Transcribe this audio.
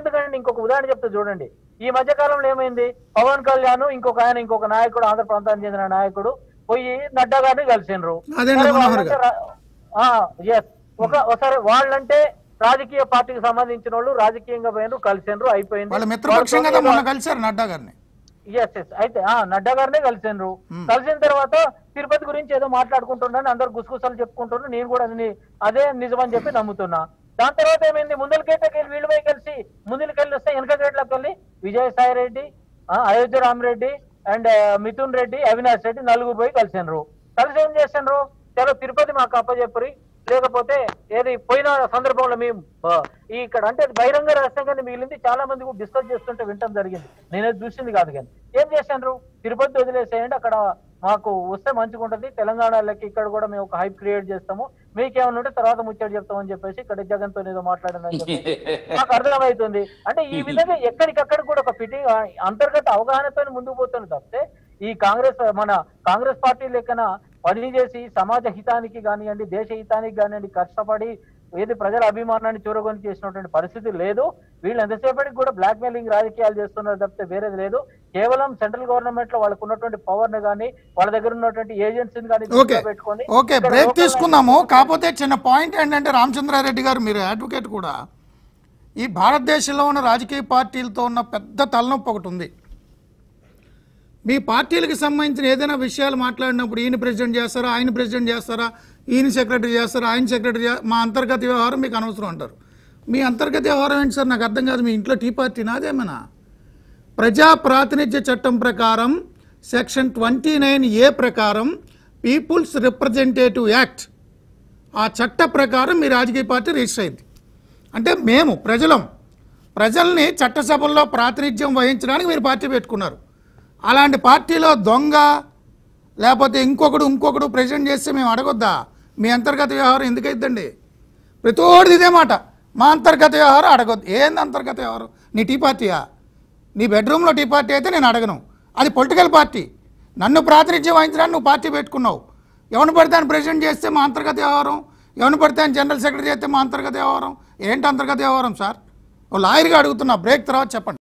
ఎందుకండి ఇంకొక ఉదాహరణ చెప్తే చూడండి ఈ మధ్య కాలంలో ఏమైంది పవన్ కళ్యాణ్ ఇంకొక ఆయన ఇంకొక నాయకుడు ఆంధ్ర ప్రాంతానికి చెందిన నాయకుడు పోయి నడ్డా గారిని కలిసిండ్రు అదేండి సరే మనోహర్ వాళ్ళంటే రా- ఆ, yes. ఒక ఒకసారి వాళ్ళంటే రాజకీయ పార్టీకి సంబంధించిన వాళ్ళు రాజకీయంగా పోయినరు కలిసిండ్రు అయిపోయింది వాళ్ళ మిత్రపక్షం కదా వాళ్ళతో మొన్న కలిశారు నడ్డా గారిని ఎస్ ఎస్ అయితే ఆ నడ్డా గారినే కలిసిండ్రు కలిసిన తర్వాత తిరుపతి గురించి ఏదో మాట్లాడుకుంటున్నాను అందరు గుసగుసలు చెప్పుకుంటున్నారు నేను కూడా అది అదే నిజమని చెప్పి నమ్ముతున్నా దాని తర్వాత ఏమైంది ముందరికేటకి వీళ్ళు పోయి కలిసి ముందుకెళ్ళి వస్తే వెనక గేట్లోకి వెళ్ళి విజయసాయి రెడ్డి ఆ, అయోధ్య రామరెడ్డి అండ్ మిథున్ రెడ్డి అవినాష్ రెడ్డి నలుగురు పోయి కలిసిండ్రు కలిసి ఏం చేసిండ్రు చలో తిరుపతి మాకు అప్పచెప్పరి లేకపోతే ఏది పోయిన సందర్భంలో మేము ఆ, ఈ ఇక్కడ అంటే అది బహిరంగ రహస్యంగానే మిగిలింది చాలా మంది కూడా డిస్కస్ చేస్తుంటే వింటం జరిగింది నేనేది చూసింది కాదు కానీ ఏం చేశారు తిరుపతి వదిలేసేయండి అక్కడ మాకు వస్తే మంచిగా ఉంటది తెలంగాణలోకి ఇక్కడ కూడా మేము ఒక హైప్ క్రియేట్ చేస్తాము మీకేమన్నా ఉంటే తర్వాత ముచ్చట చెప్తామని చెప్పేసి ఇక్కడ జగన్ తో ఏదో మాట్లాడిందని చెప్పేసి నాకు అర్థమవుతుంది అంటే ఈ విధంగా ఎక్కడికక్కడ కూడా ఒక ఫిటింగ్ అంతర్గత అవగాహనతో ముందుకు పోతుంది తప్పితే ఈ కాంగ్రెస్ మన కాంగ్రెస్ పార్టీ లెక్కన పని చేసి సమాజ హితానికి కానివ్వండి దేశ హితానికి కానివ్వండి కష్టపడి ఏది ప్రజల అభిమానాన్ని చూరగొని చేసినటువంటి పరిస్థితి లేదు వీళ్ళు ఎంతసేపటికి కూడా బ్లాక్ మెయిలింగ్ రాజకీయాలు చేస్తున్నారు తప్పితే వేరేది లేదు కేవలం సెంట్రల్ గవర్నమెంట్ లో వాళ్ళకు ఉన్నటువంటి పవర్ ని కానీ వాళ్ళ దగ్గర ఉన్నటువంటి ఏజెన్సీని కానీ ఓకే పెట్టుకొని ఓకే ఇక్కడ బ్రేక్ local తీసుకుందాము కాకపోతే చిన్న పాయింట్ ఏంటంటే రామచంద్రారెడ్డి గారు మీరు అడ్వకేట్ కూడా ఈ భారతదేశంలో ఉన్న రాజకీయ పార్టీలతో ఉన్న పెద్ద తలనొప్పి ఒకటి ఉంది మీ పార్టీలకు సంబంధించిన ఏదైనా విషయాలు మాట్లాడినప్పుడు ఈయన ప్రెసిడెంట్ చేస్తారా ఆయన ప్రెసిడెంట్ చేస్తారా ఈయన సెక్రటరీ చేస్తారా ఆయన సెక్రటరీ చే- మా అంతర్గత వ్యవహారం మీకు అనవసరం అంటారు మీ అంతర్గత వ్యవహారం ఏంటి సార్ నాకు అర్థం కాదు మీ ఇంట్లో టీ పార్టీ నాదేమన్నా ప్రజా ప్రాతినిధ్య చట్టం ప్రకారం సెక్షన్ ట్వంటీ నైన్ ఏ ప్రకారం పీపుల్స్ రిప్రజెంటేటివ్ యాక్ట్ ఆ చట్ట ప్రకారం మీ రాజకీయ పార్టీ రిజిస్టర్ అయింది అంటే మేము ప్రజలం ప్రజల్ని చట్టసభల్లో ప్రాతినిధ్యం వహించడానికి మీరు పార్టీ పెట్టుకున్నారు అలాంటి పార్టీలో దొంగ లేకపోతే ఇంకొకడు ఇంకొకడు ప్రెసిడెంట్ చేస్తే మేము అడగొద్దా మీ అంతర్గత వ్యవహారం ఎందుకైద్దండి ప్రతోడిది ఇదే మాట మా అంతర్గత వ్యవహారం అడగొద్దు ఏంది అంతర్గత వ్యవహారం నీ టీ పార్టీయా నీ బెడ్రూమ్లో టీ పార్టీ అయితే నేను అడగను అది పొలిటికల్ పార్టీ నన్ను ప్రాతినిధ్యం వహించడానికి నువ్వు పార్టీ పెట్టుకున్నావు ఎవరిని పడితే ఆయన ప్రెసిడెంట్ చేస్తే మా అంతర్గత వ్యవహారం ఎవరిని పడితే ఆయన జనరల్ సెక్రటరీ చేస్తే మా అంతర్గత వ్యవహారం ఏంటి అంతర్గత వ్యవహారం సార్ ఓ లాయర్గా అడుగుతున్నా బ్రేక్ తర్వాత చెప్పండి